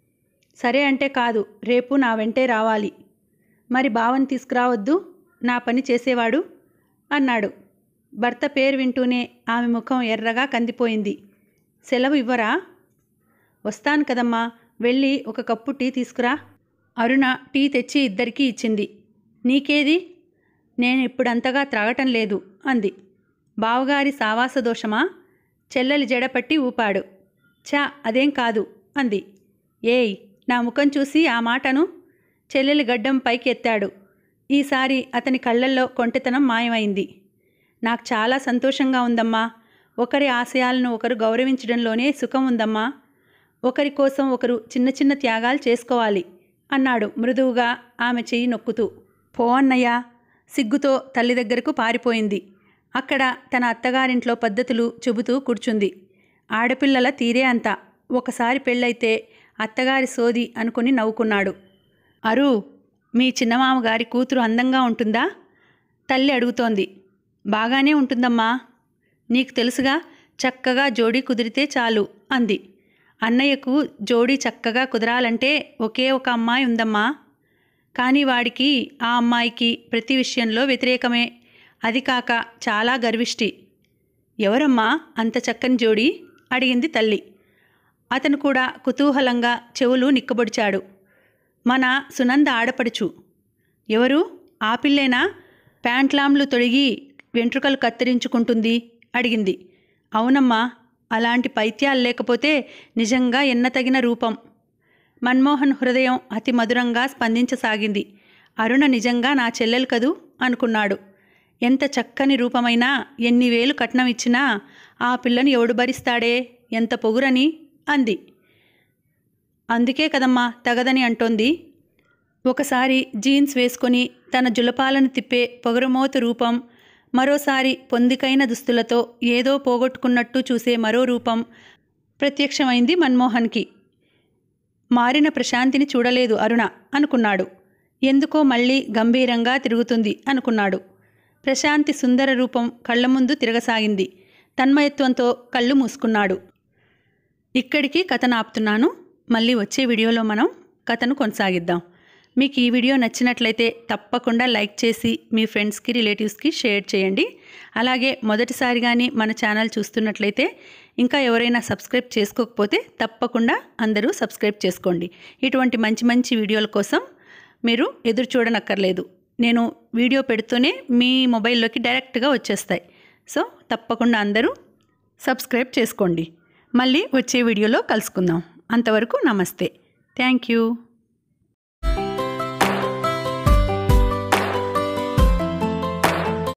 S1: సరే అంటే కాదు రేపు నా వెంటే రావాలి మరి బావని తీసుకురావద్దు నా పని చేసేవాడు అన్నాడు భర్త పేరు వింటూనే ఆమె ముఖం ఎర్రగా కందిపోయింది సెలవు ఇవ్వరా వస్తాను కదమ్మా వెళ్ళి ఒక కప్పు టీ తీసుకురా అరుణ టీ తెచ్చి ఇద్దరికీ ఇచ్చింది నీకేది నేను ఇప్పుడు అంతగా త్రాగటం లేదు అంది బావగారి సావాస దోషమా చెల్లెలి జడపట్టి ఊపాడు చా అదేం కాదు అంది ఏయ్ నా ముఖం చూసి ఆ మాటను చెల్లెలి గడ్డం పైకి ఎత్తాడు ఈసారి అతని కళ్ళల్లో కొంటెతనం మాయమైంది నాకు చాలా సంతోషంగా ఉందమ్మా ఒకరి ఆశయాలను ఒకరు గౌరవించడంలోనే సుఖం ఉందమ్మా ఒకరి కోసం ఒకరు చిన్న చిన్న త్యాగాలు చేసుకోవాలి అన్నాడు మృదువుగా ఆమె చెయ్యి నొక్కుతూ పో అన్నయ్య సిగ్గుతో తల్లి దగ్గరకు పారిపోయింది అక్కడ తన అత్తగారింట్లో పద్ధతులు చెబుతూ కూర్చుంది ఆడపిల్లల తీరే అంత ఒకసారి పెళ్ళైతే అత్తగారి సోది అనుకుని నవ్వుకున్నాడు అరు మీ చిన్నమామగారి కూతురు అందంగా ఉంటుందా తల్లి అడుగుతోంది బాగానే ఉంటుందమ్మా నీకు తెలుసుగా చక్కగా జోడీ కుదిరితే చాలు అంది అన్నయ్యకు జోడీ చక్కగా కుదరాలంటే ఒకే ఒక అమ్మాయి ఉందమ్మా కానీ వాడికి ఆ అమ్మాయికి ప్రతి విషయంలో వ్యతిరేకమే అది కాక చాలా గర్విష్టి ఎవరమ్మా అంత చక్కని జోడీ అడిగింది తల్లి అతను కూడా కుతూహలంగా చెవులు నిక్కబొడిచాడు మన సునంద ఆడపడుచు ఎవరు ఆ పిల్లేనా ప్యాంట్లాంలు తొడిగి వెంట్రుకలు కత్తిరించుకుంటుంది అడిగింది అవునమ్మా అలాంటి పైత్యాలు లేకపోతే నిజంగా ఎన్నతగిన రూపం మన్మోహన్ హృదయం అతి మధురంగా స్పందించసాగింది అరుణ నిజంగా నా చెల్లెలు కదూ అనుకున్నాడు ఎంత చక్కని రూపమైనా ఎన్ని వేలు కట్నం ఇచ్చినా ఆ పిల్లను ఎవడు భరిస్తాడే ఎంత పొగురని అంది అందుకే కదమ్మా తగదని అంటోంది ఒకసారి జీన్స్ వేసుకొని తన జులపాలను తిప్పే పొగరమోతు రూపం మరోసారి పొందికైన దుస్తులతో ఏదో పోగొట్టుకున్నట్టు చూసే మరో రూపం ప్రత్యక్షమైంది మన్మోహన్కి మారిన ప్రశాంతిని చూడలేదు అరుణ అనుకున్నాడు ఎందుకో మళ్ళీ గంభీరంగా తిరుగుతుంది అనుకున్నాడు ప్రశాంతి సుందర రూపం కళ్ళ ముందు తిరగసాగింది తన్మయత్వంతో కళ్ళు మూసుకున్నాడు ఇక్కడికి కథను ఆపుతున్నాను మళ్ళీ వచ్చే వీడియోలో మనం కథను కొనసాగిద్దాం మీకు ఈ వీడియో నచ్చినట్లయితే తప్పకుండా లైక్ చేసి మీ ఫ్రెండ్స్కి రిలేటివ్స్కి షేర్ చేయండి అలాగే మొదటిసారి కానీ మన ఛానల్ చూస్తున్నట్లయితే ఇంకా ఎవరైనా సబ్స్క్రైబ్ చేసుకోకపోతే తప్పకుండా అందరూ సబ్స్క్రైబ్ చేసుకోండి ఇటువంటి మంచి మంచి వీడియోల కోసం మీరు ఎదురు చూడనక్కర్లేదు నేను వీడియో పెడుతూనే మీ మొబైల్లోకి డైరెక్ట్గా వచ్చేస్తాయి సో తప్పకుండా అందరూ సబ్స్క్రైబ్ చేసుకోండి మళ్ళీ వచ్చే వీడియోలో కలుసుకుందాం అంతవరకు నమస్తే థ్యాంక్ యూ